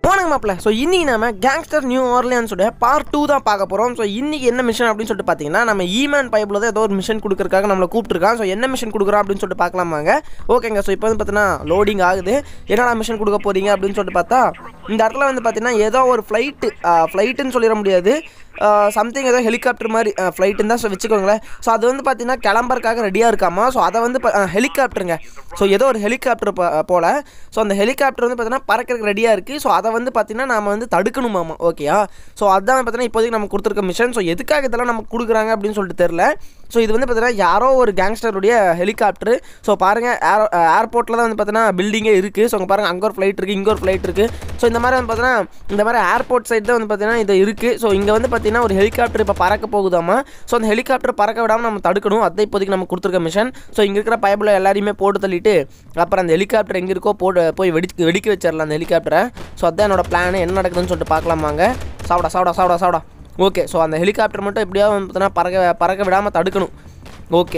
போனங்க மாப்பிள்ள ஸோ இன்னைக்கு நம்ம கேங்ஸ்டர் நியூ ஆர்லியான்ஸோட பார்ட் டூ தான் பார்க்க போகிறோம் ஸோ இன்னைக்கு என்ன மிஷன் அப்படின்னு சொல்லிட்டு பார்த்தீங்கன்னா நம்ம ஈமேன் பைப்பில் தான் ஏதோ ஒரு மிஷன் கொடுக்குறக்காக நம்மளை கூப்பிட்டுருக்கான் ஸோ என்ன மிஷன் கொடுக்குறோம் அப்படின்னு சொல்லிட்டு பார்க்கலாமாங்க ஓகேங்க ஸோ இப்போ வந்து பார்த்தீங்கன்னா லோடிங் ஆகுது என்னடா மிஷன் கொடுக்க போறீங்க அப்படின்னு சொல்லிட்டு பார்த்தா இந்த இடத்துல வந்து பார்த்தீங்கன்னா ஏதோ ஒரு ஃப்ளைட்டு ஃப்ளைட்டுன்னு சொல்லிட முடியாது சம்திங் ஏதோ ஹெலிகாப்டர் மாதிரி ஃப்ளைட்டுன்னு தான் சொ- வச்சுக்கோங்களேன் ஸோ அது வந்து பார்த்தீங்கன்னா கிளம்புறக்காக ரெடியாக இருக்காமா ஸோ அதை வந்து ஹெலிகாப்டருங்க ஸோ ஏதோ ஒரு ஹெலிகாப்டர் போல் ஸோ அந்த ஹெலிகாப்டர் வந்து பார்த்தீங்கன்னா பறக்கிறதுக்கு ரெடியாக இருக்குது ஸோ அதை வந்து பார்த்தீங்கன்னா நாம வந்து தடுக்கணுமாமா ஓகேயா ஸோ அதான் பார்த்தீங்கன்னா இப்போதைக்கு நம்ம கொடுத்துருக்க மிஷன் ஸோ எதுக்காக இதெல்லாம் நமக்கு கொடுக்குறாங்க அப்படின்னு சொல்லிட்டு தெரில ஸோ இது வந்து பார்த்தீங்கன்னா யாரோ ஒரு கேங்ஸ்டருடைய ஹெலிகாப்டர் ஸோ பாருங்கள் ஏர் ஏர்போர்ட்டில் தான் வந்து பார்த்தீங்கன்னா பில்டிங்கே இருக்குது ஸோ அங்கே பாருங்கள் அங்கே ஒரு ஃப்ளைட் இருக்குது இங்கே ஒரு ஃப்ளைட் இருக்குது ஸோ இந்த மாதிரி வந்து பார்த்தீங்கன்னா இந்த மாதிரி ஏர்போர்ட் சைடு தான் வந்து பார்த்தீங்கன்னா இது இருக்குது ஸோ இங்கே வந்து பார்த்தீங்கன்னா ஒரு ஹெலிகாப்டர் இப்போ பறக்க போகுதாமா ஸோ அந்த ஹெலிகாப்டர் பறக்க விடாமல் நம்ம தடுக்கணும் அதை இப்போதைக்கு நம்ம கொடுத்துருக்க மிஷன் ஸோ இங்கே இருக்கிற பைப்பில் எல்லாரையுமே போட்டு தள்ளிட்டு அப்புறம் அந்த ஹெலிகாப்டர் எங்கே இருக்கோ போட்டு போய் வெடிக்க வெடிக்க வச்சிடலாம் அந்த ஹெலிகாப்டரை ஸோ அதான் என்னோட பிளான் என்ன நடக்குதுன்னு சொல்லிட்டு பார்க்கலாமாங்க சாப்பிடா சாப்பிடா சாப்பிடா சாப்பிடா ஓகே ஸோ அந்த ஹெலிகாப்டர் மட்டும் எப்படியாவது வந்து பார்த்தீங்கன்னா பறக்க பறக்க விடாமல் தடுக்கணும் ஓகே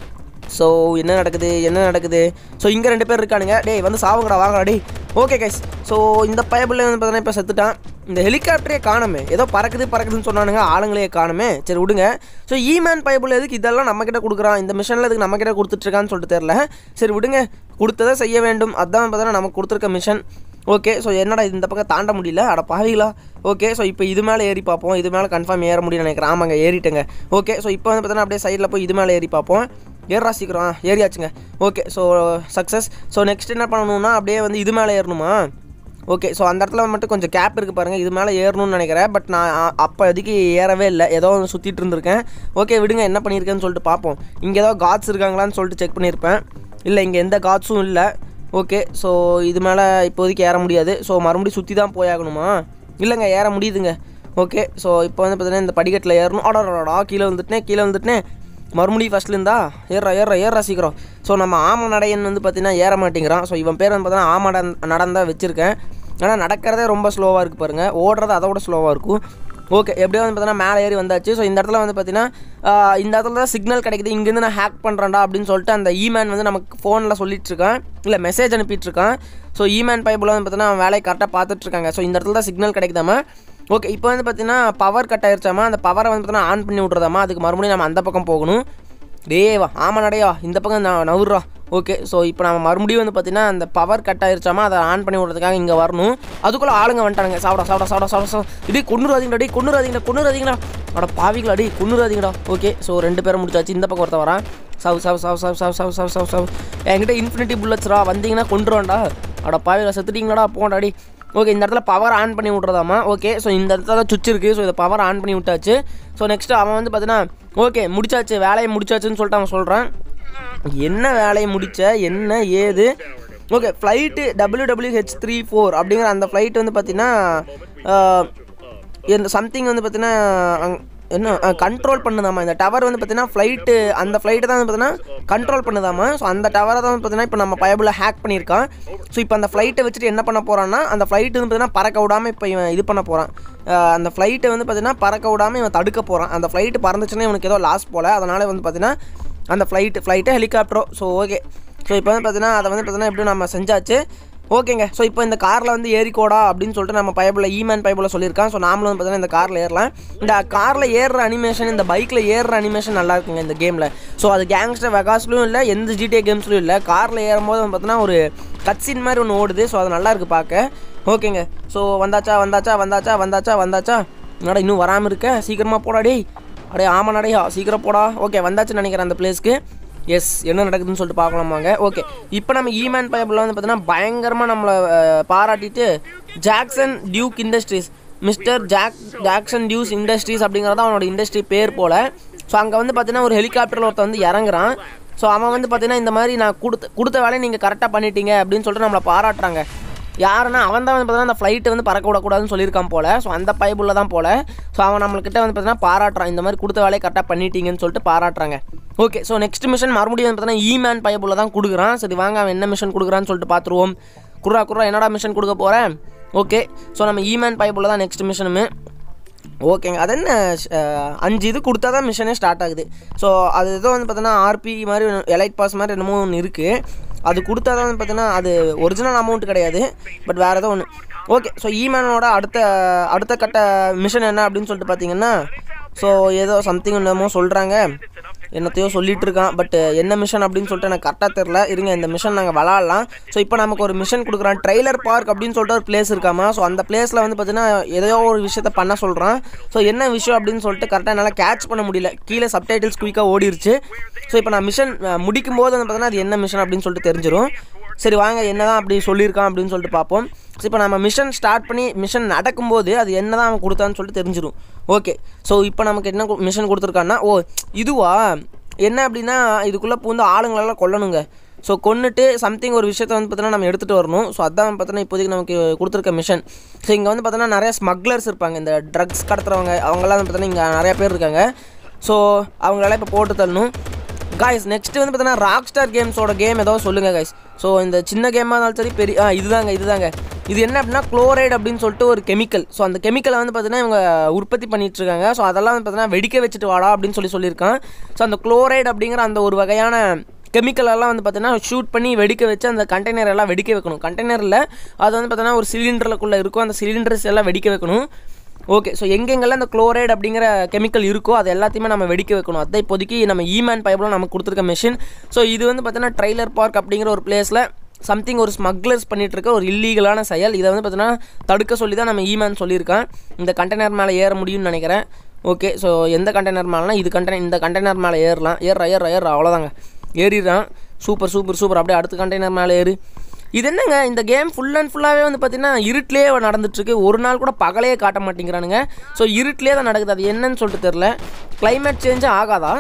ஸோ என்ன நடக்குது என்ன நடக்குது ஸோ இங்கே ரெண்டு பேர் இருக்கானுங்க டேய் வந்து சாவுங்கடா வாங்கடா டேய் ஓகே கைஸ் ஸோ இந்த பயபில் வந்து பார்த்தீங்கன்னா இப்போ செத்துட்டான் இந்த ஹெலிகாப்டரே காணுமே ஏதோ பறக்குது பறக்குதுன்னு சொன்னானுங்க ஆளுங்களே காணுமே சரி விடுங்க ஸோ ஈமேன் பைபிள் எதுக்கு இதெல்லாம் நம்மக்கிட்ட கொடுக்குறான் இந்த மிஷனில் எதுக்கு நம்மக்கிட்ட கொடுத்துட்ருக்கான்னு சொல்லிட்டு தெரில சரி விடுங்க கொடுத்ததை செய்ய வேண்டும் அதான் பார்த்தீங்கன்னா நமக்கு கொடுத்துருக்க மிஷன் ஓகே ஸோ என்னடா இது இந்த பக்கம் தாண்ட முடியல அட பாவிகளா ஓகே ஸோ இப்போ இது மேலே ஏறி பார்ப்போம் இது மேலே கன்ஃபார்ம் ஏற முடியும்னு நினைக்கிறேன் ஆமாங்க ஏறிட்டேங்க ஓகே ஸோ இப்போ வந்து பார்த்தீங்கன்னா அப்படியே சைடில் போய் இது மேலே ஏறி பார்ப்போம் ஏறா சீக்கிரம் ஆ, ஏறியாச்சுங்க okay so success so next என்ன பண்ணணும்னா அப்படியே வந்து இது மேலே ஏறணுமா ஓகே ஸோ அந்த இடத்துல மட்டும் கொஞ்சம் கேப் இருக்குது பாருங்கள் இது மேலே ஏறணும்னு நினைக்கிறேன் பட் நான் அ- அப்போ இதுக்கு ஏறவே இல்லை ஏதோ ஒன்று சுற்றிட்டு இருந்திருக்கேன் ஓகே விடுங்க என்ன பண்ணியிருக்கேன்னு சொல்லிட்டு பார்ப்போம் இங்கே ஏதோ காட்ஸ் இருக்காங்களான்னு சொல்லிட்டு செக் பண்ணியிருப்பேன் இல்லை இங்கே எந்த காட்ஸும் இல்லை ஓகே ஸோ இது மேலே இப்போதைக்கு ஏற முடியாது ஸோ மறுபடியும் சுற்றி தான் போயாகணுமா இல்லைங்க ஏற முடியுதுங்க ஓகே ஸோ இப்போ வந்து பார்த்தீங்கன்னா இந்த படிக்கட்டில் ஏறணும் ஆடா கீழே வந்துட்டேன் கீழே வந்துட்டேன் மறுபடியும் ஃபஸ்ட்ல இருந்தா ஏறா ஏறா ஏறா சீக்கிரம் ஸோ நம்ம ஆம நடையன் வந்து பார்த்தீங்கன்னா ஏற மாட்டேங்கிறான் ஸோ இவன் பேர் வந்து பார்த்தீங்கன்னா ஆம நடன் நடந்தா வச்சுருக்கேன் ஆனால் நடக்கிறதே ரொம்ப ஸ்லோவாக இருக்குது பாருங்கள் ஓடுறது அதை விட ஸ்லோவாக இருக்கும் ஓகே எப்படியோ வந்து பார்த்தீங்கன்னா மேலே ஏறி வந்தாச்சு ஸோ இந்த இடத்துல வந்து பார்த்தீங்கன்னா ஆஹ், இந்த இடத்துல தான் சிக்னல் கிடைக்குது இங்கேருந்து நான் ஹேக் பண்ணுறேன்டா அப்படின்னு சொல்லிட்டு அந்த இமேன் வந்து நமக்கு ஃபோனில் சொல்லிட்டு இருக்கான் இல்லை மெசேஜ் அனுப்பிட்டு இருக்கான் ஸோ இமேன் பைப்பில் வந்து பார்த்தீங்கன்னா அவன் வேலையை கரெக்டாக பார்த்துட்டு இருக்காங்க ஸோ இந்த இடத்துல தான் சிக்னல் கிடைக்குதாமா ஓகே இப்போ வந்து பார்த்தீங்கன்னா பவர் கட் ஆயிருச்சாமா அந்த பவரை வந்து பார்த்தீங்கன்னா ஆன் பண்ணி விட்றதாமா அதுக்கு மறுபடியும் நம்ம அந்த பக்கம் போகணும் டேய் வா ஆமாம் நடையா இந்த பக்கம் நான் நவுறா ஓகே ஸோ இப்போ நம்ம மறுபடியும் வந்து பார்த்தீங்கன்னா அந்த பவர் கட் ஆயிருச்சாமா அதை ஆன் பண்ணி விட்றதுக்காக இங்கே வரணும் அதுக்குள்ளே ஆளுங்க வந்துட்டானுங்க சாப்பிட சாப்பிட சாப்பிட சாப்பிட சாப்பிட இடி கொண்டுறாதீங்கடா டேய் கொண்டுறாதீங்கடா கொண்டுறாதீங்கடா அட பாவிங்களா டேய் கொண்டுறாதீங்கடா ஓகே ஸோ ரெண்டு பேரும் முடிச்சாச்சு இந்த பக்கம் ஒருத்தன் வரான் சாவு சாவு சாவு சாவு சாவு சாவு சாவு சாவு சாவு என்கிட்ட இன்ஃபினிட்டி புல்லட்ஸ்ரா வந்தீங்கன்னா கொண்டுருவான்டா அட பாவிங்களா செத்துட்டீங்களாடா போங்கடா டேய் ஓகே இந்த இடத்துல பவர் ஆன் பண்ணி விட்றதாமா ஓகே ஸோ இந்த இடத்துல சுவிட்ச் இருக்குது ஸோ இதை பவர் ஆன் பண்ணி விட்டாச்சு ஸோ நெக்ஸ்ட் அவன் வந்து பார்த்தீங்கன்னா ஓகே முடிச்சாச்சு வேலையை முடிச்சாச்சுன்னு சொல்லிட்டு அவன் சொல்கிறான் என்ன வேலையை முடிச்ச என்ன ஏது okay flight W W H three four அப்படிங்கிற அந்த ஃப்ளைட் வந்து பார்த்தீங்கன்னா இந்த சம்திங் வந்து பார்த்தீங்கன்னா அங்க- என்ன கண்ட்ரோல் பண்ணுதாமா இந்த டவர் வந்து பார்த்தீங்கன்னா ஃப்ளைட்டு அந்த ஃப்ளைட்டை தான் வந்து பார்த்தீங்கன்னா கண்ட்ரோல் பண்ணுதாமா ஸோ அந்த டவரை தான் வந்து பார்த்தீங்கன்னா இப்போ நம்ம பயபில் ஹேக் பண்ணியிருக்கான் ஸோ இப்போ அந்த ஃப்ளைட்டை வச்சுட்டு என்ன பண்ண போகிறான்னா அந்த ஃப்ளைட்டு வந்து பார்த்தீங்கன்னா பறக்க விடாமல் இப்போ இவன் இது பண்ண போகிறான் அந்த ஃப்ளைட்டை வந்து பார்த்தீங்கன்னா பறக்க விடாமல் இவன் தடுக்க போகிறான் அந்த ஃப்ளைட்டு பறந்துச்சுன்னா இவனுக்கு ஏதோ லாஸ் போல் அதனால் வந்து பார்த்தீங்கன்னா அந்த ஃப்ளைட்டு ஃப்ளைட்டு ஹெலிகாப்டரோ ஸோ ஓகே ஸோ இப்போ வந்து பார்த்தீங்கன்னா அதை வந்து பார்த்தீங்கன்னா எப்படியும் நம்ம செஞ்சாச்சு ஓகேங்க ஸோ இப்போ இந்த காரில் வந்து ஏறிக்கோடா அப்படின்னு சொல்லிட்டு நம்ம பைபிள் ஈமேன் பைபிளில் சொல்லியிருக்கான் ஸோ நாமளும் வந்து பார்த்தீங்கன்னா இந்த காரில் ஏறலாம் இந்த காரில் ஏறுற அனிமேஷன் இந்த பைக்கில் ஏறுற அனிமேஷன் நல்லா இருக்குங்க இந்த கேமில் ஸோ அது கேங்ஸ்டர் வெகாஸ்லையும் இல்லை எந்த ஜிடிஏ கேம்ஸ்லையும் இல்லை காரில் ஏறும்போது வந்து பார்த்தீங்கன்னா ஒரு கட்சின் மாதிரி ஒன்று ஓடுது ஸோ அது நல்லா இருக்கு பார்க்க ஓகேங்க ஸோ வந்தாச்சா வந்தாச்சா வந்தாச்சா வந்தாச்சா வந்தாச்சா என்னடா இன்னும் வராமல் இருக்க சீக்கிரமாக போடா டேய் அடே ஆமாம் நடையா சீக்கிரம் போடா ஓகே வந்தாச்சுன்னு நினைக்கிறேன் அந்த பிளேஸ்க்கு எஸ் என்ன நடக்குதுன்னு சொல்லிட்டு பார்க்கலாமாங்க ஓகே இப்போ நம்ம ஈமேன் பைபிளில் வந்து பார்த்தீங்கன்னா பயங்கரமாக நம்மளை அஹ், பாராட்டிட்டு Jackson Duke Industries mister Jack Jackson Deuce Industries அப்படிங்கிறது அவனோட இண்டஸ்ட்ரி பேர் போல் ஸோ அங்கே வந்து பார்த்தீங்கன்னா ஒரு ஹெலிகாப்டரில் ஒருத்தன் வந்து இறங்குறான் ஸோ அவன் வந்து பார்த்தீங்கன்னா இந்த மாதிரி நான் கொடுத்த கொடுத்த வேலையை நீங்கள் கரெக்டாக பண்ணிட்டீங்க அப்படின்னு சொல்லிட்டு நம்மளை பாராட்டுறாங்க யாருன்னா அவன் தான் வந்து பார்த்தீங்கன்னா அந்த ஃப்ளைட்டை வந்து பறக்க விடக்கூடாதுன்னு சொல்லியிருக்கான் போல ஸோ அந்த பைபிளில் தான் போல ஸோ அவன் நம்மள்கிட்ட வந்து பார்த்தீங்கன்னா பாராட்டுறான் இந்த மாதிரி கொடுத்த வேலையை கரெக்டாக பண்ணிட்டீங்கன்னு சொல்லிட்டு பாராட்டுறாங்க ஓகே ஸோ நெக்ஸ்ட் மிஷன் மறுபடியும் வந்து பார்த்தீங்கன்னா ஈமேன் பைபிளில் தான் கொடுக்குறான் சரி வாங்க அவன் என்ன மிஷன் கொடுக்குறான்னு சொல்லிட்டு பார்த்துருவோம் குர்ரா குர்ரா என்னடா மிஷன் கொடுக்க போகிறேன் ஓகே ஸோ நம்ம ஈமேன் பைபிளில் தான் நெக்ஸ்ட் மிஷனுமே ஓகேங்க அது என்ன அஹ், அஞ்சு இது கொடுத்தா தான் மிஷனே ஸ்டார்ட் ஆகுது ஸோ அது ஏதோ வந்து பார்த்தீங்கன்னா ஆர்பி மாதிரி எலைட் பாஸ் மாதிரி என்னமோ ஒன்று இருக்குது அது கொடுத்தா தான் வந்து பார்த்தீங்கன்னா அது ஒரிஜினல் அமௌண்ட் கிடையாது பட் வேறு ஏதோ ஒன்று ஓகே ஸோ ஈமேனோட அடுத்த அடுத்த கட்ட மிஷன் என்ன அப்படின்னு சொல்லிட்டு பார்த்தீங்கன்னா ஸோ ஏதோ சம்திங் என்னமோ சொல்கிறாங்க என்னத்தையோ சொல்லிட்டு இருக்கான் பட் என்ன மிஷன் அப்படின்னு சொல்லிட்டு எனக்கு கரெக்டாக தெரில இருங்க இந்த மிஷன் நாங்கள் விளாட்லாம் ஸோ இப்போ நமக்கு ஒரு மிஷன் கொடுக்குறான் ட்ரெய்லர் பார்க் அப்படின்னு சொல்லிட்டு ஒரு பிளேஸ் இருக்காமா ஸோ அந்த பிளேஸில் வந்து பார்த்தீங்கன்னா ஏதோ ஒரு விஷயத்த பண்ண சொல்கிறான் ஸோ என்ன விஷயம் அப்படின்னு சொல்லிட்டு கரெக்டாக என்னால் கேட்ச் பண்ண முடியல கீழே சப்டைட்டில்ஸ் குயிக்காக ஓடிருச்சு ஸோ இப்போ நான் மிஷன் முடிக்கும் போது வந்து பார்த்தீங்கன்னா அது என்ன மிஷன் அப்படின்னு சொல்லிட்டு தெரிஞ்சிடும் சரி வாங்க என்னதான் அப்படி சொல்லியிருக்கான் அப்படின்னு சொல்லிட்டு பார்ப்போம் ஸோ இப்போ நம்ம மிஷன் ஸ்டார்ட் பண்ணி மிஷன் நடக்கும்போது அது என்ன தான் அவன் கொடுத்தான்னு சொல்லிட்டு தெரிஞ்சிடும் ஓகே ஸோ இப்போ நமக்கு என்ன மிஷன் கொடுத்துருக்கான்னா ஓ இதுவா என்ன அப்படின்னா இதுக்குள்ளே பூந்து ஆளுங்களெல்லாம் கொல்லணுங்க ஸோ கொன்னுட்டு சம்திங் ஒரு விஷயத்தை வந்து பார்த்தீங்கன்னா நம்ம எடுத்துகிட்டு வரணும் ஸோ அதான் பார்த்தீங்கன்னா இப்போதைக்கு நமக்கு கொடுத்துருக்க மிஷன் ஸோ இங்கே வந்து பார்த்தீங்கன்னா நிறைய ஸ்மக்லர்ஸ் இருப்பாங்க இந்த ட்ரக்ஸ் கடத்துறவங்க அவங்கெல்லாம் வந்து பார்த்தீங்கன்னா இங்கே நிறைய பேர் இருக்காங்க ஸோ அவங்களெல்லாம் இப்போ போட்டு தரணும் காய்ஸ் நெக்ஸ்ட் வந்து பார்த்தீங்கன்னா ராக் ஸ்டார் கேம்ஸோட கேம் ஏதோ சொல்லுங்கள் காய்ஸ் ஸோ இந்த சின்ன கேமாக இருந்தாலும் சரி பெரிய ஆ இதுதாங்க இதுதாங்க இது என்ன அப்படின்னா குளோரைடு அப்படின்னு சொல்லிட்டு ஒரு கெமிக்கல் ஸோ அந்த கெமிக்கலை வந்து பார்த்தீங்கன்னா இவங்க உற்பத்தி பண்ணிட்டு இருக்காங்க ஸோ அதெல்லாம் வந்து பார்த்தீங்கன்னா வெடிக்க வச்சுட்டு வாடா அப்படின்னு சொல்லி சொல்லியிருக்கான் ஸோ அந்த குளோரைடு அப்படிங்கிற அந்த ஒரு வகையான கெமிக்கல் எல்லாம் வந்து பார்த்தீங்கன்னா ஷூட் பண்ணி வெடிக்க வச்சு அந்த கண்டெய்னர் எல்லாம் வெடிக்க வைக்கணும் கண்டெய்னரில் அது வந்து பார்த்தீங்கன்னா ஒரு சிலிண்டருக்குள்ளே இருக்கும் அந்த சிலிண்டர்ஸ் எல்லாம் வெடிக்க வைக்கணும் ஓகே ஸோ எங்கெங்கெல்லாம் இந்த குளோரைடு அப்படிங்கிற கெமிக்கல் இருக்கோ அது எல்லாத்தையுமே நம்ம வெடிக்க வைக்கணும் அதான் இப்போதைக்கு நம்ம ஈமேன் பைப்பில் நமக்கு கொடுத்துருக்க மிஷின் ஸோ இது வந்து பார்த்தீங்கன்னா ட்ரைலர் பார்க் அப்படிங்கிற ஒரு பிளேஸில் சம்திங் ஒரு ஸ்மக்லர்ஸ் பண்ணிட்டு இருக்க ஒரு இல்லீகலான செயல் இதை வந்து பார்த்தீங்கன்னா தடுக்க சொல்லி தான் நம்ம ஈமேன் சொல்லியிருக்கான் இந்த கண்டெய்னர் மேலே ஏற முடியும்னு நினைக்கிறேன் ஓகே ஸோ எந்த கண்டெய்னர் மேலேனா இது கண்டெய்னர் இந்த கண்டெய்னர் மேலே ஏறலாம் ஏறுறா ஏறுறா ஏறுறா அவ்வளோதாங்க ஏறிடுறான் சூப்பர் சூப்பர் சூப்பர் அப்படியே அடுத்த கண்டெய்னர் மேலே ஏறு இது என்னங்க இந்த கேம் ஃபுல் அண்ட் ஃபுல்லாகவே வந்து பார்த்தீங்கன்னா இருட்டிலே நடந்துட்டுருக்கு ஒரு நாள் கூட பகலே காட்ட மாட்டேங்கிறானுங்க ஸோ இருட்டிலே தான் நடக்குது அது என்னன்னு சொல்லிட்டு தெரில climate சேஞ்சே ஆகாதா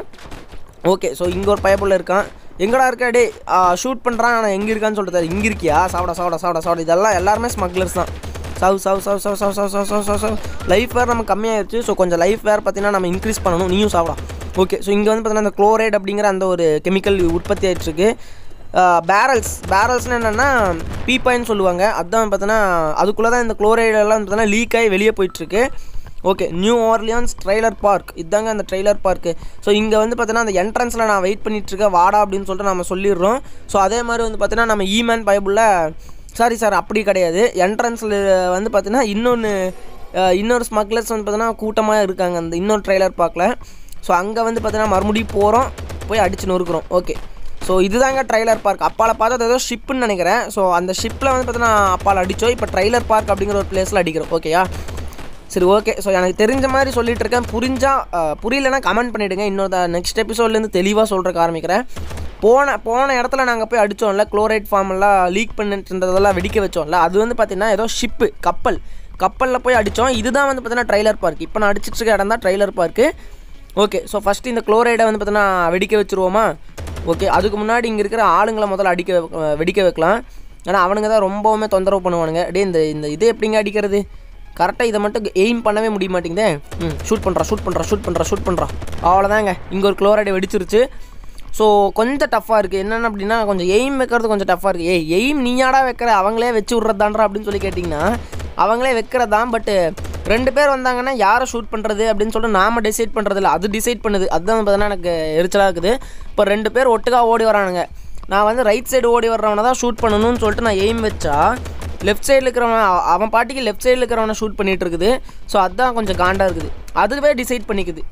ஓகே ஸோ இங்கே ஒரு பயப்புள்ள இருக்கான் எங்கடா இருக்கா டே ஷூட் பண்ணுறான் ஆனால் எங்கே இருக்கான்னு சொல்லிட்டு தெரியாது. இங்கே இருக்கியா சாப்பிட சாப்பிட சாப்பிட சாப்பிட இதெல்லாம் எல்லாருமே ஸ்மக்லர்ஸ் தான் சவ் சவ் சவ் சவ் சவ் சவ் சவ் சவ் சவ் சவ் லைஃப் வேர் நம்ம கம்மியாகிடுச்சு ஸோ கொஞ்சம் லைஃப் வேர் பார்த்தீங்கன்னா நம்ம இன்க்ரீஸ் பண்ணணும் நீயும் சாப்பிடா ஓகே ஸோ இங்கே வந்து பார்த்தீங்கன்னா இந்த குளோரைட் அப்படிங்கிற அந்த ஒரு கெமிக்கல் உற்பத்தி ஆயிட்டுருக்கு பேரல்ஸ் பேரல்ஸ்னு என்னென்னா பீப்பாயின்னு சொல்லுவாங்க அதுதான் பார்த்தீங்கன்னா அதுக்குள்ளே தான் இந்த குளோரைடு எல்லாம் பார்த்தீங்கன்னா லீக் ஆகி வெளியே போயிட்டுருக்கு okay new Orleans trailer park இதாங்க அந்த ட்ரெய்லர் பார்க்கு ஸோ இங்கே வந்து பார்த்தீங்கன்னா அந்த என்ட்ரன்ஸில் நான் வெயிட் பண்ணிகிட்ருக்கேன் வாடா அப்படின்னு சொல்லிட்டு நம்ம சொல்லிடுறோம் ஸோ அதே மாதிரி வந்து பார்த்தீங்கன்னா நம்ம ஈமேன் பைபிளில் சாரி சார் அப்படி கிடையாது என்ட்ரன்ஸில் வந்து பார்த்தீங்கன்னா இன்னொன்று இன்னொரு ஸ்மக்லர்ஸ் வந்து பார்த்தீங்கன்னா கூட்டமாக இருக்காங்க அந்த இன்னொரு ட்ரெய்லர் பார்க்கில் ஸோ அங்கே வந்து பார்த்தீங்கன்னா மறுபடியும் போகிறோம் போய் அடிச்சு நொறுக்குறோம் ஓகே ஸோ இதுதாங்க ட்ரைலர் பார்க் அப்பால பார்த்தா ஏதோ ஷிப்புன்னு நினைக்கிறேன் ஸோ அந்த ஷிப்பில் வந்து பார்த்தீங்கன்னா அப்பால் அடித்தோம் இப்போ ட்ரைலர் பார்க் அப்படிங்கிற ஒரு பிளேஸில் அடிக்கிறோம் ஓகேயா சரி ஓகே ஸோ எனக்கு தெரிஞ்ச மாதிரி சொல்லிட்டு இருக்கேன் புரிஞ்சா அஹ், புரியலனா கமெண்ட் பண்ணிவிடுங்க இன்னொரு நெக்ஸ்ட் எபிசோட்லேருந்து தெளிவாக சொல்கிறக்கு ஆரம்பிக்கிறேன் போன போன இடத்துல நாங்கள் போய் அடித்தோம்ல குளோரைட் ஃபார்ம் எல்லாம் லீக் பண்ணிட்டு இருந்ததெல்லாம் வெடிக்க வச்சோம்ல அது வந்து பார்த்திங்கன்னா ஏதோ ஷிப்பு கப்பல் கப்பலில் போய் அடித்தோம் இதுதான் வந்து பார்த்தீங்கன்னா ட்ரைலர் பார்க் இப்போ நான் அடிச்சிட்டு இருக்க இடம் தான் trailer park okay so first இந்த குளோரைடை வந்து பார்த்தீங்கன்னா வெடிக்க வச்சுருவோமா ஓகே அதுக்கு முன்னாடி இங்கே இருக்கிற ஆளுங்களை முதல்ல அடிக்க வைக்க- வெடிக்க வைக்கலாம் ஏன்னா அவனுங்க தான் ரொம்பவுமே தொந்தரவு பண்ணுவானுங்க டே இந்த இந்த இதை எப்படிங்க அடிக்கிறது கரெக்டாக இதை மட்டும் எய்ம் பண்ணவே முடிய மாட்டேங்குதே ம் ஷூட் பண்ணுறா ஷூட் பண்ணுறா ஷூட் பண்ணுறா ஷூட் பண்ணுறா அவ்வளோதாங்க இங்கே ஒரு குளோரைடை வெடிச்சிருச்சு ஸோ கொஞ்சம் டஃப்பாக இருக்குது என்னென்ன அப்படின்னா கொஞ்சம் எய்ம் வைக்கிறது கொஞ்சம் டஃப்பாக இருக்குது ஏய் எய்ம் நீயாடா வைக்கிற அவங்களே வச்சு விட்றதான்றா அப்படின்னு சொல்லி கேட்டிங்கன்னா அவங்களே வைக்கிறதான் பட்டு ரெண்டு பேர் வந்தாங்கன்னா யாரை ஷூட் பண்ணுறது அப்படின்னு சொல்லிட்டு நாம டிசைட் பண்ணுறதில்ல அது டிசைட் பண்ணுது அதுதான் பார்த்தீங்கன்னா எனக்கு எரிச்சலாக இருக்குது இப்போ ரெண்டு பேர் ஒட்டுக்கா ஓடி வரானுங்க நான் வந்து ரைட் சைடு ஓடி வர்றவனை தான் ஷூட் பண்ணணும்னு சொல்லிட்டு நான் எய்ம் வச்சா லெஃப்ட் சைடில் இருக்கிறவன் அவ- அவன் பாட்டிக்கு லெஃப்ட் சைடில் இருக்கிறவனை ஷூட் பண்ணிட்டு இருக்குது ஸோ அதுதான் கொஞ்சம் காண்டாக இருக்குது அதுவே டிசைட் பண்ணிக்குது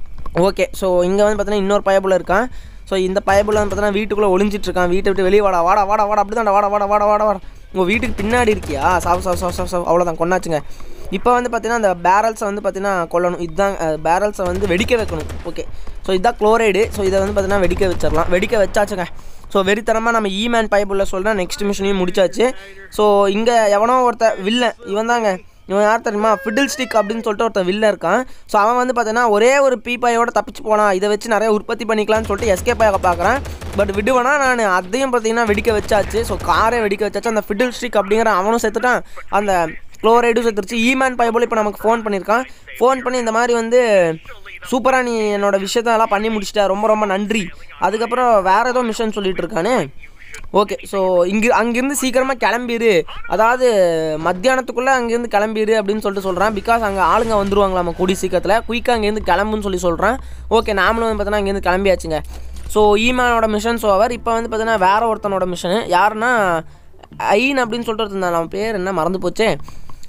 ஓகே ஸோ இங்கே வந்து பார்த்தீங்கன்னா இன்னொரு பயபுல இருக்கான் ஸோ இந்த பயபுல வந்து பார்த்தீங்கன்னா வீட்டுக்குள்ளே ஒளிஞ்சிட்டு இருக்கான் வீட்டை விட்டு வெளியே வாடா வாடா வாடா வாடா அப்படி வாடா வாடா வாடா வாடா வாடா உங்கள் வீட்டுக்கு பின்னாடி இருக்கியா சாவு சாவு சாவு சாவு சாவு அவ்வளோதான் கொண்டாச்சுங்க இப்போ வந்து பார்த்தீங்கன்னா அந்த பேரல்ஸை வந்து பார்த்தீங்கன்னா கொல்லணும் இதுதான் பேரல்ஸை வந்து வெடிக்க வைக்கணும் ஓகே ஸோ இதுதான் குளோரைடு ஸோ இதை வந்து பார்த்தீங்கன்னா வெடிக்க வச்சிடலாம் வெடிக்க வச்சாச்சுங்க ஸோ வெறித்தனமாக நம்ம ஈமேன் பைப்புள்ள சொல்கிறேன் நெக்ஸ்ட் மிஷனையும் முடிச்சாச்சு ஸோ இங்கே எவனோ ஒருத்த வில்லன் இவன் தாங்க இவன் யார் தெரியுமா ஃபிடில் ஸ்டிக் அப்படின்னு சொல்லிட்டு ஒருத்தன் வில்ல இருக்கான் ஸோ அவன் வந்து பார்த்தீங்கன்னா ஒரே ஒரு பீப்பாயோட தப்பிச்சு போனான் இதை வச்சு நிறைய உற்பத்தி பண்ணிக்கலாம்னு சொல்லிட்டு எஸ்கேப் ஆக பார்க்குறேன் பட் விடுவேனா நான் அதையும் பார்த்தீங்கன்னா வெடிக்க வச்சாச்சு ஸோ காரை வெடிக்க வச்சாச்சு அந்த ஃபிடில் ஸ்டிக் அப்படிங்கிற அவனும் செத்துட்டான் அந்த குளோரைடும் செத்துருச்சு ஈமேன் பைபிள் இப்போ நமக்கு ஃபோன் பண்ணியிருக்கான் ஃபோன் பண்ணி இந்த மாதிரி வந்து சூப்பராக நீ என்னோட விஷயத்தெல்லாம் பண்ணி முடிச்சிட்ட ரொம்ப ரொம்ப நன்றி அதுக்கப்புறம் வேறு ஏதோ மிஷன் சொல்லிட்டு இருக்கானே ஓகே ஸோ இங்கே அங்கேருந்து சீக்கிரமாக கிளம்பிடு அதாவது மத்தியானத்துக்குள்ளே அங்கேருந்து கிளம்பிடு அப்படின்னு சொல்லிட்டு சொல்கிறான் பிகாஸ் அங்கே ஆளுங்க வந்துருவாங்களாம் கூடி சீக்கிரத்தில் குயிக்காக அங்கேருந்து கிளம்புன்னு சொல்லி சொல்கிறேன் ஓகே நாமளும் வந்து பார்த்தோன்னா அங்கேருந்து கிளம்பியாச்சுங்க ஸோ ஈமானோட மிஷன்ஸ் ஓவர் இப்போ வந்து பார்த்தீங்கன்னா வேற ஒருத்தனோட மிஷனு யாருன்னா ஐன் அப்படின்னு சொல்லிட்டு ஒருத்தன் இருந்தான். அவன் பேர் என்ன மறந்து போச்சே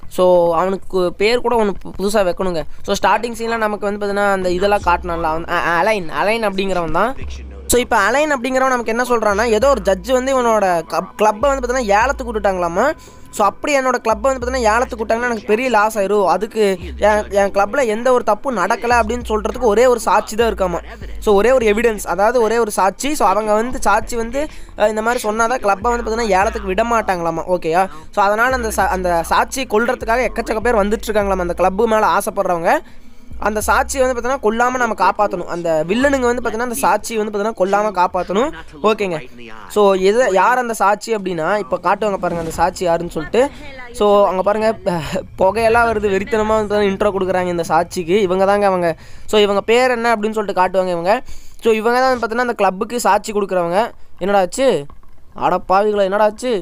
ஸோ அவனுக்கு பேர் கூட ஒன்று புதுசாக வைக்கணுங்க ஸோ ஸ்டார்டிங் சீனில் நமக்கு வந்து பார்த்தீங்கன்னா அந்த இதெல்லாம் காட்டினான்ல அவன் அ- அலைன் அலைன் அப்படிங்கிறவன் தான் ஸோ இப்போ அலைன் அப்படிங்கிறவன் நமக்கு என்ன சொல்கிறான்னா ஏதோ ஒரு ஜட்ஜ் வந்து இவனோட கிளப்பை வந்து பார்த்தீங்கன்னா ஏலத்துக்கு விட்டுட்டாங்களாமா ஸோ அப்படி என்னோட கிளப்பை வந்து பார்த்தீங்கன்னா ஏலத்துக்கு விட்டாங்கன்னா எனக்கு பெரிய லாஸ் ஆயிரும் அதுக்கு என் என் கிளப்பில் எந்த ஒரு தப்பும் நடக்கலை அப்படின்னு சொல்கிறதுக்கு ஒரே ஒரு சாட்சி தான் இருக்காமா ஸோ ஒரே ஒரு எவிடன்ஸ் அதாவது ஒரே ஒரு சாட்சி ஸோ அவங்க வந்து சாட்சி வந்து அஹ், இந்த மாதிரி சொன்னாதான் கிளப்பை வந்து பார்த்தீங்கன்னா ஏலத்துக்கு விட மாட்டாங்களாமா ஓகேயா ஸோ அதனால் அந்த சா- அந்த சாட்சியை கொல்றதுக்காக எக்கச்சக்க பேர் வந்துட்டு இருக்காங்களாமா அந்த கிளப்பு மேலே ஆசைப்படுறவங்க அந்த சாட்சியை வந்து பார்த்தீங்கன்னா கொல்லாமல் நம்ம காப்பாற்றணும் அந்த வில்லனுங்க வந்து பார்த்தீங்கன்னா அந்த சாட்சியை வந்து பார்த்தீங்கன்னா கொல்லாமல் காப்பாற்றணும் ஓகேங்க ஸோ எது யார் அந்த சாட்சி அப்படின்னா இப்போ காட்டுவாங்க பாருங்கள் அந்த சாட்சி யாருன்னு சொல்லிட்டு ஸோ அங்கே பாருங்கள் புகையெல்லாம் வருது வெறித்தனமாக வந்து இன்ட்ரோ கொடுக்குறாங்க இந்த சாட்சிக்கு இவங்க தாங்க அவங்க ஸோ இவங்க பேர் என்ன அப்படின்னு சொல்லிட்டு காட்டுவாங்க இவங்க ஸோ இவங்க தான் பார்த்தீங்கன்னா அந்த கிளப்புக்கு சாட்சி கொடுக்குறவங்க என்னடா ஆச்சு அட பாவிகளா என்னடா ஆச்சு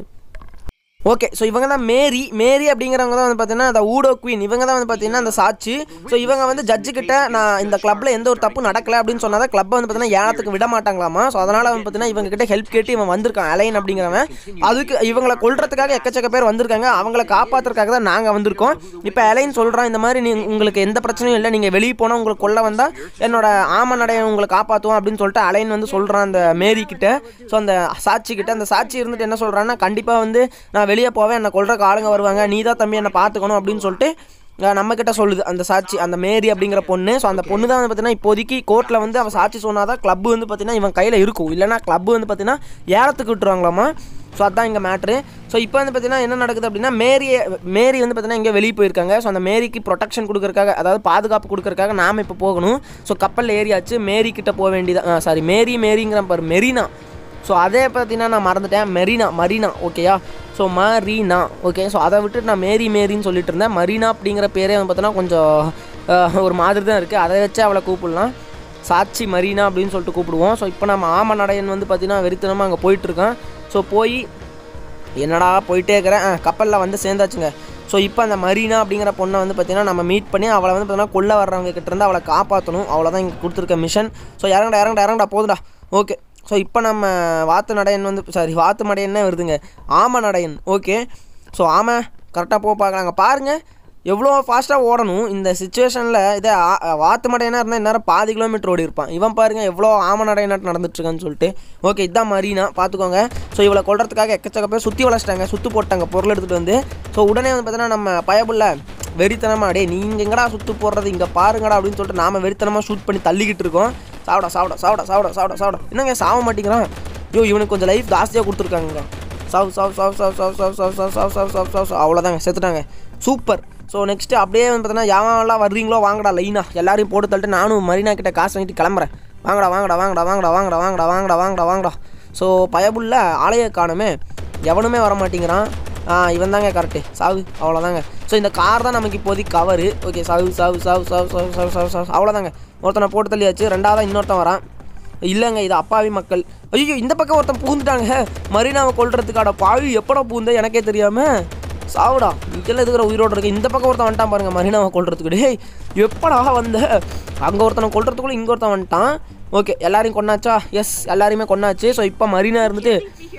ஓகே ஸோ இவங்க தான் மேரி மேரி அப்படிங்கிறவங்க தான் வந்து பார்த்தீங்கன்னா அந்த ஊடோ குயின் இவங்க தான் வந்து பார்த்தீங்கன்னா அந்த சாட்சி ஸோ இவங்க வந்து ஜட்ஜு கிட்ட நான் இந்த கிளப்பில் எந்த ஒரு தப்பு நடக்கல அப்படின்னு சொன்னால் தான் கிளப்பை வந்து பார்த்தீங்கன்னா ஏலத்துக்கு விட மாட்டாங்களாமா ஸோ அதனால் வந்து பார்த்தீங்கன்னா இவங்க கிட்ட ஹெல்ப் கேட்டு இவன் வந்திருக்கான் அலைன் அப்படிங்கிறவன் அதுக்கு இவங்களை கொல்றதுக்காக எக்கச்சக்க பேர் வந்திருக்காங்க அவங்கள காப்பாற்றுறதுக்காக தான் நாங்கள் வந்திருக்கோம் இப்போ அலைன் சொல்கிறான் இந்த மாதிரி நீ உங்களுக்கு எந்த பிரச்சனையும் இல்லை நீங்கள் வெளியே போனால் உங்களுக்கு கொல்ல வந்தால் என்னோட ஆம நடையை உங்களை காப்பாற்றுவோம் அப்படின்னு சொல்லிட்டு அலைன் வந்து சொல்கிறான் அந்த மேரி கிட்ட ஸோ அந்த சாட்சி கிட்ட அந்த சாட்சி இருந்துட்டு என்ன சொல்கிறான்னா கண்டிப்பாக வந்து நான் வெளியே போவேன் என்னை கொல்றக்கு ஆளுங்க வருவாங்க நீ தான் தம்பி என்னை பார்த்துக்கணும் அப்படின்னு சொல்லிட்டு அஹ், நம்ம கிட்ட சொல்லுது அந்த சாட்சி அந்த மேரி அப்படிங்கிற பொண்ணு ஸோ அந்த பொண்ணு தான் வந்து பார்த்தீங்கன்னா இப்போதைக்கு கோர்ட்டில் வந்து அவன் சாட்சி சொன்னாதான் கிளப் வந்து பார்த்தீங்கன்னா இவன் கையில் இருக்கும் இல்லைனா கிளப் வந்து பார்த்தீங்கன்னா ஏலத்துக்கு விட்டுருவாங்களாமா ஸோ அதான் இங்கே மேட்ரு ஸோ இப்போ வந்து பார்த்தீங்கன்னா என்ன நடக்குது அப்படின்னா மேரியை மேரி வந்து பார்த்தீங்கன்னா இங்கே வெளியே போயிருக்காங்க ஸோ அந்த மேரிக்கு ப்ரொடெக்ஷன் கொடுக்கறக்காக அதாவது பாதுகாப்பு கொடுக்கறக்காக நாம் இப்போ போகணும் ஸோ கப்பலில் ஏறியாச்சு மேரி கிட்ட போக வேண்டியதா சாரி மேரி மேரிங்கிற பாரு மெரினா ஸோ அதே பார்த்தீங்கன்னா நான் மறந்துட்டேன் மெரினா மரீனா ஓகேயா ஸோ மரீனா ஓகே ஸோ அதை விட்டு நான் மேரி மேரின்னு சொல்லிட்டு இருந்தேன் மரீனா அப்படிங்கிற பேரே வந்து பார்த்தோன்னா கொஞ்சம் அஹ், ஒரு மாதிரி தான் இருக்குது அதை வச்சு அவளை கூப்பிடலாம் சாட்சி மரீனா அப்படின்னு சொல்லிட்டு கூப்பிடுவோம் ஸோ இப்போ நம்ம ஆம நடையன் வந்து பார்த்தீங்கன்னா வெறித்தனமாக அங்கே போயிட்டுருக்கான் ஸோ போய் என்னடா போயிட்டே இருக்கிறேன் கப்பலில் வந்து சேர்ந்தாச்சுங்க ஸோ இப்போ அந்த மரீனா அப்படிங்கிற பொண்ணை வந்து பார்த்தீங்கன்னா நம்ம மீட் பண்ணி அவளை வந்து பார்த்தீங்கன்னா கொல்ல வர்றவங்க கிட்ட இருந்து அவளை காப்பாற்றணும் அவ்வளோதான் இங்கே கொடுத்துருக்க மிஷன் ஸோ இறங்கடா இறங்கடா இறங்கடா போதுடா ஓகே ஸோ இப்போ நம்ம வாத்து நடையன் வந்து சாரி வாத்து மடையன்னே வருதுங்க ஆம நடையன் ஓகே ஸோ ஆமை கரெக்டாக போக பார்க்கலாங்க பாருங்கள் எவ்வளோ ஃபாஸ்ட்டாக ஓடணும் இந்த சுச்சுவேஷனில் இதே ஆ- வாத்து மடையனா இருந்தால் இந்நேரம் பாதி கிலோமீட்டர் ஓடி இருப்பான் இவன் பாருங்க எவ்வளோ ஆம நடையனாட்டு நடந்துட்டுருக்கான்னு சொல்லிட்டு ஓகே இதான் மரீனா பார்த்துக்கோங்க ஸோ இவளை கொல்றதுக்காக எக்கச்சக்க பேர் சுற்றி வளச்சிட்டாங்க சுற்று போட்டாங்க பொருள் எடுத்துகிட்டு வந்து ஸோ உடனே வந்து பார்த்தீங்கன்னா நம்ம பயபுள்ள வெறித்தனமா டே நீங்கள் எங்கடா சுற்று போடுறது இங்கே பாருங்கடா அப்படின்னு சொல்லிட்டு நாம வெறித்தனமாக ஷூட் பண்ணி தள்ளிக்கிட்டு இருக்கோம் சாப்பிட சாப்பிட சாப்பிட சாப்பிட சாப்பிட சாப்பிட என்னங்க சாவ மாட்டேங்கிறான் ஐயோ இவனுக்கு கொஞ்சம் லைஃப் ஜாஸ்தியாக கொடுத்துருக்காங்க சாவு சாவு சாவு சாவு சாவு சாவு சாவு சாவு சாவு சாவு சாவு சாவு சாவு அவ்வளோதாங்க செத்துட்டாங்க சூப்பர் ஸோ நெக்ஸ்ட்டு அப்படியே வந்து பார்த்தீங்கன்னா யாரெல்லாம் வர்றீங்களோ வாங்கடா லைனா எல்லாரையும் போட்டு தள்ளிட்டு நானும் மரீனா கிட்ட காசு வாங்கிட்டு கிளம்புறேன் வாங்கடா வாங்கடா வாங்கடா வாங்கடா வாங்கடா வாங்கடா வாங்கடா வாங்கடா வாங்கடா ஸோ பயபுள்ள ஆலய காணுமே எவனுமே வர மாட்டேங்கிறான் ஆ இவன் தாங்க கரெக்டு சாவு அவ்வளோதாங்க ஸோ இந்த கார் தான் நமக்கு இப்போதைக்கு கவரு ஓகே சாவு சாவு சாவு சாவு சாவு சாவு சாவு சாவு அவ்வளோதாங்க ஒருத்தனை போட்டு தள்ளியாச்சு ரெண்டாவதாக இன்னொருத்தன் வரான் இல்லைங்க இது அப்பாவி மக்கள் ஐயோ இந்த பக்கம் ஒருத்தன் பூந்துட்டாங்க மரீனாவை கொல்றதுக்கான பாவி எப்படா பூந்த எனக்கே தெரியாம சாவுடா இதெல்லாம் இருக்கிற உயிரோடு இருக்கு இந்த பக்கம் ஒருத்தன் வந்துட்டான் பாருங்க மரீனாவை கொல்றதுக்கு டேய் எப்படா வந்த அங்கே ஒருத்தனை கொல்றதுக்குள்ள இங்கே ஒருத்தன் வந்துட்டான் ஓகே எல்லாரையும் கொண்டாச்சா எஸ் எல்லாரையுமே கொண்டாச்சு ஸோ இப்போ மரீனா இருந்துட்டு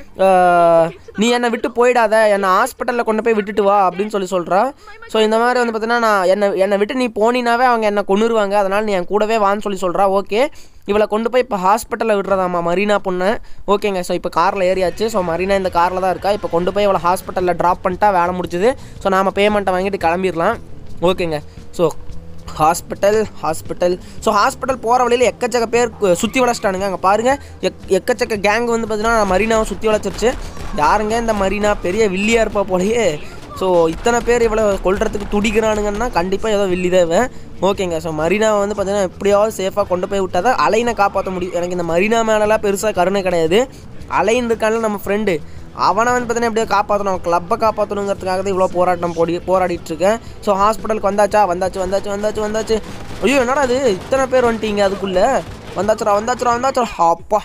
ஆஹ், நீ என்னை விட்டு போயிடாத என்னை ஹாஸ்பிட்டலில் கொண்டு போய் விட்டுட்டு வா அப்படின்னு சொல்லி சொல்கிறா ஸோ இந்த மாதிரி வந்து பார்த்தீங்கன்னா நான் என்னை என்னை விட்டு நீ போனினாவே அவங்க என்னை கொன்னுருவாங்க அதனால் நீ என் கூடவே வான்னு சொல்லி சொல்கிறா ஓகே இவளை கொண்டு போய் இப்போ ஹாஸ்பிட்டலில் விடுறதாம்மா மரீனா பொண்ணு ஓகேங்க ஸோ இப்போ காரில் ஏறியாச்சு ஸோ மரீனா இந்த காரில் தான் இருக்கா இப்போ கொண்டு போய் இவளை ஹாஸ்பிட்டலில் ட்ராப் பண்ணிட்டா வேலை முடிச்சுது ஸோ நாம் பேமெண்ட்டை வாங்கிட்டு கிளம்பிடலாம் ஓகேங்க so hospital hospital so hospital போகிற வழியில் எக்கச்சக்க பேர் கு- சுற்றி வளைச்சிட்டானுங்க அங்கே பாருங்கள் எக் எக்கச்சக்க கேங் வந்து பார்த்தீங்கன்னா மரீனாவை சுற்றி வளைச்சிருச்சு யாருங்க இந்த மரீனா பெரிய வில்லியாக இருப்பா போலயே ஸோ இத்தனை பேர் இவ்வளோ கொல்றதுக்கு துடிக்கிறானுங்கன்னா கண்டிப்பாக ஏதோ வில்லி தான் இவன். ஓகேங்க ஸோ மரீனாவை வந்து பார்த்தீங்கன்னா எப்படியாவது சேஃபாக கொண்டு போய் விட்டால் தான் அலைனை காப்பாற்ற முடியும் எனக்கு இந்த மரீனா மேலெலாம் பெருசாக கருணை கிடையாது அலைன் இருக்கான்ல நம்ம ஃப்ரெண்டு அவனை வந்து பார்த்தீங்கன்னா எப்படியோ காப்பாற்றணும் கிளப்பை காப்பாற்றணுங்கிறதுக்காக தான் இவ்வளோ போராட்டம் போடி போராடிட்டு இருக்கேன் ஸோ ஹாஸ்பிட்டலுக்கு வந்தாச்சா வந்தாச்சு வந்தாச்சு வந்தாச்சு வந்தாச்சு ஐயோ என்னடா அது இத்தனை பேர் வந்துட்டீங்க அதுக்குள்ளே வந்தாச்சுடா வந்தாச்சுடா வந்தாச்சுடா அப்பா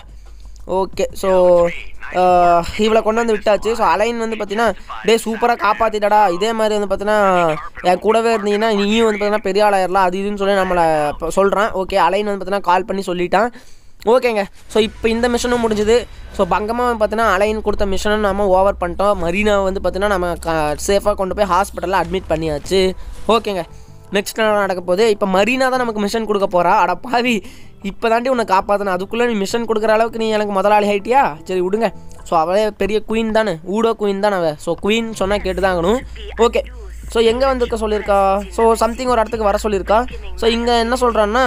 ஓகே ஸோ இவளை கொண்டு வந்து விட்டாச்சு ஸோ அலைன் வந்து பார்த்தீங்கன்னா டே சூப்பராக காப்பாற்றிட்டடா இதே மாதிரி வந்து பார்த்தீங்கன்னா என் கூடவே இருந்தீங்கன்னா நீயும் வந்து பார்த்தீங்கன்னா பெரிய ஆளாயிரலாம் அது இதுன்னு சொல்லி நம்மளை சொல்கிறான் ஓகே அலைன் வந்து பார்த்தீங்கன்னா கால் பண்ணி சொல்லிட்டான் ஓகேங்க ஸோ இப்போ இந்த மிஷனும் முடிஞ்சுது ஸோ பங்கமாக பார்த்தீங்கன்னா அலைன் கொடுத்த மிஷனும் நம்ம ஓவர் பண்ணிட்டோம் மரீனாவை வந்து பார்த்தீங்கன்னா நம்ம க சேஃபாக கொண்டு போய் ஹாஸ்பிட்டலில் அட்மிட் பண்ணியாச்சு ஓகேங்க நெக்ஸ்ட் என்ன நடக்க போகுது இப்போ மரீனா தான் நமக்கு மிஷன் கொடுக்க போகிறா அட பாவி இப்போ தாண்டி உன்னை காப்பாற்றணும் அதுக்குள்ளே நீ மிஷன் கொடுக்குற அளவுக்கு நீ எனக்கு முதலாளி ஆயிட்டியா சரி விடுங்க ஸோ அவளே பெரிய குயின் தானே ஊடோ குயின் தானே அவள் ஸோ குயின் சொன்னால் கேட்டு தான் ஆகணும் ஓகே ஸோ எங்கே வந்திருக்க சொல்லியிருக்கா ஸோ சம்திங் ஒரு இடத்துக்கு வர சொல்லியிருக்கா ஸோ இங்கே என்ன சொல்கிறான்னா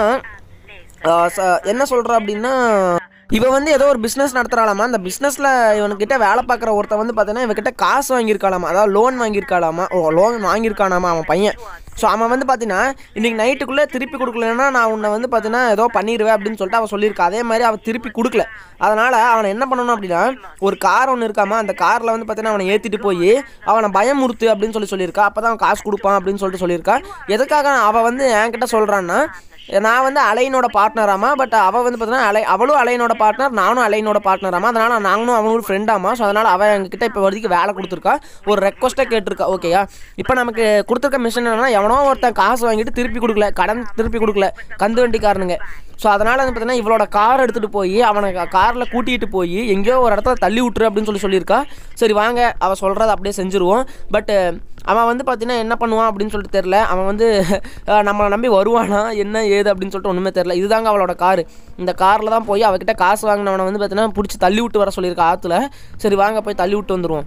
ஆஹ் ச- என்ன சொல்கிறா அப்படின்னா இவ வந்து ஏதோ ஒரு பிஸ்னஸ் நடத்துகிறாளாமா அந்த பிஸ்னஸில் இவனுக்கிட்ட வேலை பார்க்குற ஒருத்தன் வந்து பார்த்தீங்கன்னா இவன்கிட்ட காசு வாங்கியிருக்காளாமா அதாவது லோன் வாங்கியிருக்காளாமா ஓ லோன் வாங்கியிருக்கானாமா அவன் பையன் ஸோ அவன் வந்து பார்த்தீங்கன்னா இன்றைக்கி நைட்டுக்குள்ளே திருப்பி கொடுக்கலன்னா நான் உன்னை வந்து பார்த்தீங்கன்னா ஏதோ பண்ணிடுவேன் அப்படின்னு சொல்லிட்டு அவன் சொல்லியிருக்கா அதே மாதிரி அவன் திருப்பி கொடுக்கல அதனால் அவனை என்ன பண்ணணும் அப்படின்னா ஒரு கார் ஒன்று இருக்காமா அந்த காரில் வந்து பார்த்தீங்கன்னா அவனை ஏற்றிட்டு போய் அவனை பயமுறுத்து அப்படின்னு சொல்லி சொல்லியிருக்கா அப்போ தான் அவன் காசு கொடுப்பான் அப்படின்னு சொல்லிட்டு சொல்லியிருக்கா எதுக்காக அவள் வந்து என்கிட்ட சொல்கிறான்னா நான் வந்து அலைனோட பார்ட்னராமா பட் அவள் வந்து பார்த்தீங்கன்னா அலை அவளும் அலைனோட பார்ட்னர் நானும் அலைனோட பார்ட்னராமா அதனால் நாங்களும் அவனும் ஃப்ரெண்டாமா ஸோ அதனால் அவள் எங்ககிட்ட இப்போ வரைக்கும் வேலை கொடுத்துருக்கா ஒரு ரெக்வஸ்ட்டாக கேட்டிருக்கா ஓகேயா இப்போ நமக்கு கொடுத்துருக்க மிஷன் என்னன்னா எவனோ ஒருத்தன் காசு வாங்கிட்டு திருப்பி கொடுக்கல கடன் திருப்பி கொடுக்கல கந்து வண்டிக்காரனுங்க ஸோ அதனால் வந்து பார்த்தீங்கன்னா இவளோட கார் எடுத்துகிட்டு போய் அவனை காரில் கூட்டிகிட்டு போய் எங்கேயோ ஒரு இடத்துல தள்ளி விட்டுரு அப்படின்னு சொல்லி சொல்லியிருக்கா சரி வாங்க அவள் சொல்கிறத அப்படியே செஞ்சுருவோம் பட்டு அவன் வந்து பார்த்தீங்கன்னா என்ன பண்ணுவான் அப்படின்னு சொல்லிட்டு தெரில அவன் வந்து அஹ், நம்மளை நம்பி வருவானா என்ன ஏது அப்படின்னு சொல்லிட்டு ஒன்றுமே தெரில இதுதாங்க அவளோட காரு இந்த காரில் தான் போய் அவகிட்ட காசு வாங்கினவனை வந்து பார்த்தீங்கன்னா பிடிச்சி தள்ளி விட்டு வர சொல்லியிருக்கா ஆற்றுல சரி வாங்க போய் தள்ளி விட்டு வந்துடுவோம்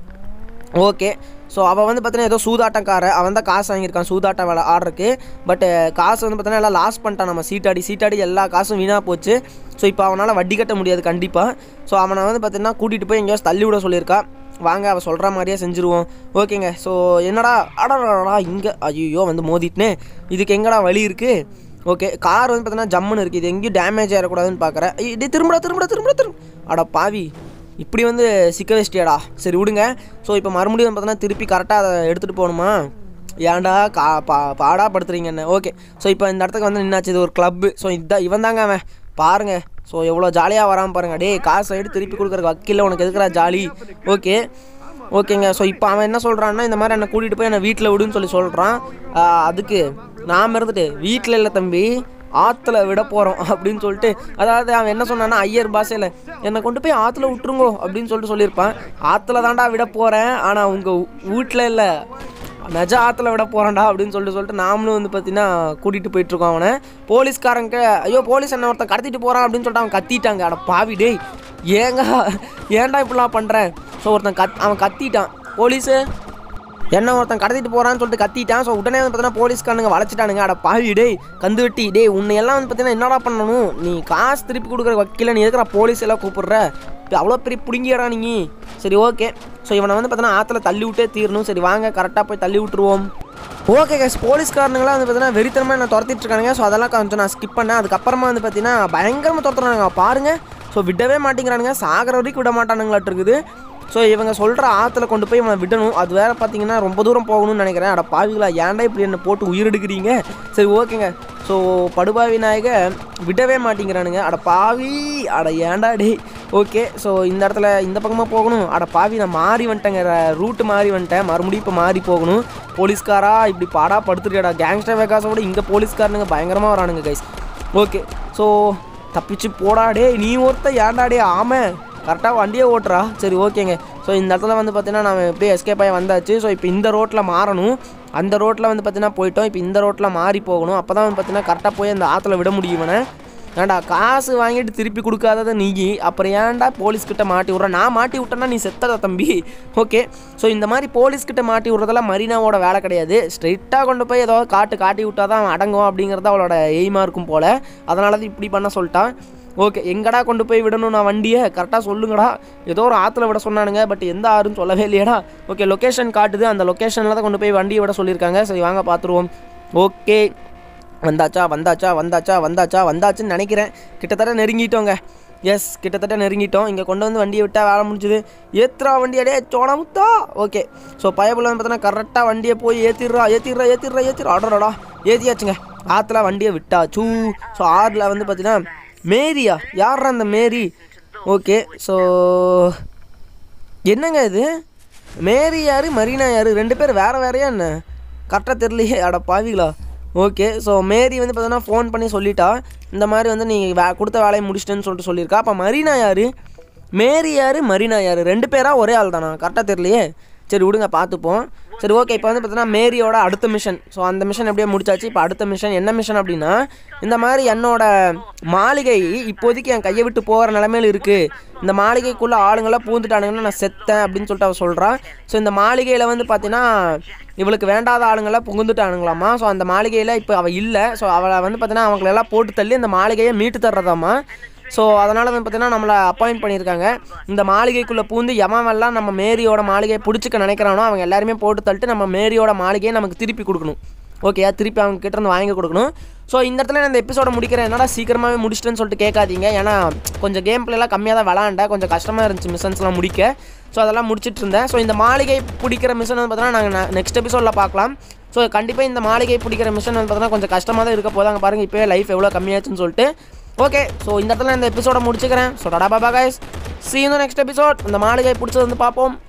ஓகே ஸோ அவள் வந்து பார்த்தீங்கன்னா ஏதோ சூதாட்டக்கார அவன் தான் காசு வாங்கியிருக்கான் சூதாட்டம் வேலை ஆர்டருக்கு பட் காசு வந்து பார்த்தீங்கன்னா எல்லாம் லாஸ் பண்ணிட்டான் நம்ம சீட்டாடி சீட்டாடி எல்லா காசும் வீணாக போச்சு ஸோ இப்போ அவனால் வட்டி கட்ட முடியாது கண்டிப்பாக ஸோ அவனை வந்து பார்த்தீங்கன்னா கூட்டிகிட்டு போய் எங்கேயாவது தள்ளி விட சொல்லியிருக்கா வாங்க அவள் சொல்கிற மாதிரியே செஞ்சுருவோம் ஓகேங்க ஸோ என்னடா அடடா இங்கே ஐயோ வந்து மோதிட்டுனே இதுக்கு எங்கடா வழி இருக்குது ஓகே கார் வந்து பார்த்தீங்கன்னா ஜம்முன்னு இருக்குது இது எங்கேயும் டேமேஜ் ஆகிடக்கூடாதுன்னு பார்க்குறேன் இது திரும்படா திரும்படா திரும்படா திரும்ப அட பாவி இப்படி வந்து சிக்க வச்சிட்டியாடா சரி விடுங்க ஸோ இப்போ மறுபடியும் பார்த்தீங்கன்னா திருப்பி கரெக்டாக அதை எடுத்துகிட்டு போகணுமா ஏன்டா கா பா பாடா படுத்துறீங்க என்ன ஓகே ஸோ இப்போ இந்த இடத்துக்கு வந்து நின்னாச்சு இது ஒரு கிளப்பு ஸோ இதான் இவன் தாங்க அவன் பாருங்க ஸோ எவ்வளோ ஜாலியாக வராமல் பாருங்க டேய் காசு எடுத்து திருப்பி கொடுக்குற வக்கீல உனக்கு எதுக்குறா ஜாலி ஓகே ஓகேங்க ஸோ இப்போ அவன் என்ன சொல்கிறான்னா இந்த மாதிரி என்னை கூட்டிகிட்டு போய் என்னை வீட்டில் விடுன்னு சொல்லி சொல்கிறான் அதுக்கு நாம் இருந்துட்டு வீட்டில் இல்லை தம்பி ஆற்றுல விட போகிறோம் அப்படின்னு சொல்லிட்டு அதாவது அவன் என்ன சொன்னான்னா ஐயர் பாஷையில் என்னை கொண்டு போய் ஆற்றுல விட்டுருங்கோ அப்படின்னு சொல்லிட்டு சொல்லியிருப்பான் ஆற்றுல தான்டா விட போகிறேன் ஆனால் உங்கள் வீட்டில் இல்லை நஜ ஆற்றுல விட போகிறான்டா அப்படின்னு சொல்லிட்டு சொல்லிட்டு நாமளும் வந்து பார்த்தீங்கன்னா கூட்டிகிட்டு போயிட்டுருக்கோம் அவனை போலீஸ்காரங்க ஐயோ போலீஸ் என்ன ஒருத்தன் கடத்திட்டு போகிறான் அப்படின்னு சொல்லிட்டு அவன் கத்திட்டாங்க அட பாவி டேய் ஏங்க ஏன்டா இப்படிலாம் பண்ணுறேன் ஸோ ஒருத்தன் கத் அவன் கத்திட்டான் போலீஸு என்ன ஒருத்தன் கடத்திட்டு போறான்னு சொல்லிட்டு கத்திட்டான் ஸோ உடனே வந்து பார்த்தீங்கன்னா போலீஸ்காரனுங்க வளைச்சிட்டானுங்க அட பாவி டேய் கந்து வெட்டி டேய் உன்னை எல்லாம் வந்து பார்த்தீங்கன்னா என்னடா பண்ணணும் நீ காசு திருப்பி கொடுக்குற வக்கீல நீ எதுக்குற போலீஸ் எல்லாம் கூப்பிடுற இப்போ அவ்வளோ பெரிய பிடுங்கியடா நீ சரி ஓகே ஸோ இவனை வந்து பார்த்தீங்கன்னா ஆற்றுல தள்ளி விட்டே தீரணும் சரி வாங்க கரெக்டாக போய் தள்ளி விட்டுருவோம் ஓகே கேஸ் போலீஸ்காரனுங்களாம் வந்து பார்த்தீங்கன்னா வெறித்தனமாக என்ன துரத்திட்டு இருக்கானுங்க ஸோ அதெல்லாம் கொஞ்சம் நான் ஸ்கிப் பண்ணேன் அதுக்கப்புறமா வந்து பார்த்தீங்கன்னா பயங்கரமாக துரத்துறானுங்க பாருங்க ஸோ விடவே மாட்டேங்கிறானுங்க சாகிற வரைக்கும் விட மாட்டானுங்களாட்டு இருக்குது ஸோ இவங்க சொல்கிற ஆற்றுல கொண்டு போய் இவனை விடணும் அது வேற பார்த்தீங்கன்னா ரொம்ப தூரம் போகணும்னு நினைக்கிறேன் அட பாவிகளா ஏன்டா இப்படி என்ன போட்டு உயிரெடுக்கிறீங்க சரி ஓகேங்க ஸோ படுபாவி நாயக விடவே மாட்டேங்கிறானுங்க அட பாவி அட ஏன்டா டேய் ஓகே ஸோ இந்த இடத்துல இந்த பக்கமாக போகணும் அட பாவி நான் மாறி வந்துட்டேங்க ரூட்டு மாறி வந்துட்டேன் மறுபடியும் இப்போ மாறி போகணும் போலீஸ்காரா இப்படி பாடா படுத்துருக்கேடா கேங்ஸ்டர் வேகாஸோட இங்கே போலீஸ்காரனுங்க பயங்கரமாக வரானுங்க கைஸ் ஓகே ஸோ தப்பிச்சு போடா டேய் நீ ஒருத்த ஏன்டா டே ஆமை கரெக்டாக வண்டியை ஓட்டுறா சரி ஓகேங்க ஸோ இந்த இடத்துல வந்து பார்த்தீங்கன்னா நம்ம எப்படியே எஸ்கேப் ஆகி வந்தாச்சு ஸோ இப்போ இந்த ரோட்டில் மாறணும் அந்த ரோட்டில் வந்து பார்த்தீங்கன்னா போயிட்டோம் இப்போ இந்த ரோட்டில் மாறி போகணும் அப்போ தான் வந்து பார்த்தீங்கன்னா கரெக்டாக போய் அந்த ஆற்றுல விட முடியும் இவனை ஏன்டா காசு வாங்கிட்டு திருப்பி கொடுக்காதத நீ அப்புறம் ஏன்டா போலீஸ்கிட்ட மாட்டி விட்ற நான் மாட்டி விட்டேன்னா நீ செத்ததா தம்பி ஓகே ஸோ இந்த மாதிரி போலீஸ்கிட்ட மாட்டி விட்றதெல்லாம் மரீனாவோட வேலை கிடையாது ஸ்ட்ரைட்டாக கொண்டு போய் ஏதோ காட்டு காட்டி விட்டா தான் அவன் அடங்குவான் அப்படிங்கிறது அவளோட எய்மாக இருக்கும் போல் அதனால தான் இப்படி பண்ண சொல்லிட்டான் ஓகே எங்கடா கொண்டு போய் விடணும் நான் வண்டியை கரெக்டாக சொல்லுங்கடா ஏதோ ஒரு ஆற்றுல விட சொன்னானுங்க பட் எந்த ஆறுன்னு சொல்லவே இல்லையடா ஓகே லொக்கேஷன் காட்டுது அந்த லொக்கேஷனில் தான் கொண்டு போய் வண்டியை விட சொல்லியிருக்காங்க சரி வாங்க பார்த்துருவோம் ஓகே வந்தாச்சா வந்தாச்சா வந்தாச்சா வந்தாச்சா வந்தாச்சுன்னு நினைக்கிறேன் கிட்டத்தட்ட நெருங்கிட்டோங்க எஸ் கிட்டத்தட்ட நெருங்கிட்டோம் இங்கே கொண்டு வந்து வண்டியை விட்டால் வேலை முடிஞ்சுது ஏத்துறா வண்டி அடே சோனமுத்தா ஓகே ஸோ பயபுல வந்து பார்த்தீங்கன்னா கரெக்டாக வண்டியை போய் ஏற்றிடுறா ஏற்றிடுறா ஏற்றிடுறா ஏற்றிடுறா ஆடோடா ஏற்றியாச்சுங்க ஆற்றுல வண்டியை விட்டாச்சு ஸோ ஆறில் வந்து பார்த்தீங்கன்னா மேரியா யாரா அந்த மேரி ஓகே ஸோ என்னங்க இது மேரி யாரு மரீனா யாரு ரெண்டு பேர் வேற வேறையா என்ன கரெக்டாக தெரியலையே அட பாவிகளா ஓகே ஸோ மேரி வந்து பார்த்தீங்கன்னா ஃபோன் பண்ணி சொல்லிட்டா இந்த மாதிரி வந்து நீ வே கொடுத்த வேலையை முடிச்சிட்டேன்னு சொல்லிட்டு சொல்லியிருக்கா அப்போ மரீனா யார் மேரி யார் மரீனா யார் ரெண்டு பேரா ஒரே ஆள் தானா கரெக்டாக தெரியலையே சரி விடுங்க பார்த்துப்போம் சரி ஓகே இப்போ வந்து பார்த்தீங்கன்னா மேரியோட அடுத்த மிஷன் ஸோ அந்த மிஷன் எப்படியே முடிச்சாச்சு இப்போ அடுத்த மிஷன் என்ன மிஷன் அப்படின்னா இந்த மாதிரி என்னோட மாளிகை இப்போதைக்கு என் கையை விட்டு போகிற நிலமையில இருக்குது இந்த மாளிகைக்குள்ளே ஆளுங்களாம் பூந்துட்டானுங்கன்னா நான் செத்தேன் அப்படின்னு சொல்லிட்டு அவள் சொல்கிறான் ஸோ இந்த மாளிகையில் வந்து பார்த்தீங்கன்னா இவளுக்கு வேண்டாத ஆளுங்களாம் புகுந்துட்டானுங்களாமா ஸோ அந்த மாளிகையில் இப்போ அவள் இல்லை ஸோ அவளை வந்து பார்த்தீங்கன்னா அவங்களெல்லாம் போட்டு தள்ளி அந்த மாளிகையை மீட்டு தர்றதாம்மா ஸோ அதனால் வந்து பார்த்தீங்கன்னா நம்மளை அப்பாயிண்ட் பண்ணியிருக்காங்க இந்த மாளிகைக்குள்ளே பூந்து எவன்லாம் நம்ம மேரியோட மாளிகையை பிடிச்சிக்க நினைக்கிறானோ அவங்க எல்லாருமே போட்டு தள்ளிட்டு நம்ம மேரியோட மாளிகையை நமக்கு திருப்பி கொடுக்கணும் ஓகேயா திருப்பி அவங்க கிட்ட இருந்து வாங்கி கொடுக்கணும் ஸோ இந்த இடத்துல நான் இந்த எபிசோட முடிக்கிறேன் என்னடா சீக்கிரமாகவே முடிச்சிட்டேன்னு சொல்லிட்டு கேட்காதீங்க ஏன்னா கொஞ்சம் கேம் பிளேலாம் கம்மியாக தான் விளாண்டேன் கொஞ்சம் கஷ்டமாக இருந்துச்சு மிஷன்ஸ்லாம் முடிக்க ஸோ அதெல்லாம் முடிச்சிட்டு இருந்தேன் ஸோ இந்த மாளிகை பிடிக்கிற மிஷன் வந்து பார்த்தீங்கன்னா நாங்கள் நெக்ஸ்ட் எபிசோடில் பார்க்கலாம் ஸோ கண்டிப்பாக இந்த மாளிகை பிடிக்கிற மிஷன் வந்து பார்த்தீங்கன்னா கொஞ்சம் கஷ்டமாக தான் இருக்க போது அங்கே பாருங்கள் இப்போயே லைஃப் எவ்வளோ கம்மியாச்சுன்னு சொல்லிட்டு ஓகே ஸோ இந்த இடத்துல நான் இந்த எபிசோட முடிச்சுக்கிறேன் ஸோ டடா பாபா guys see you in the next episode இந்த மாளிகை பிடிச்சது வந்து பார்ப்போம்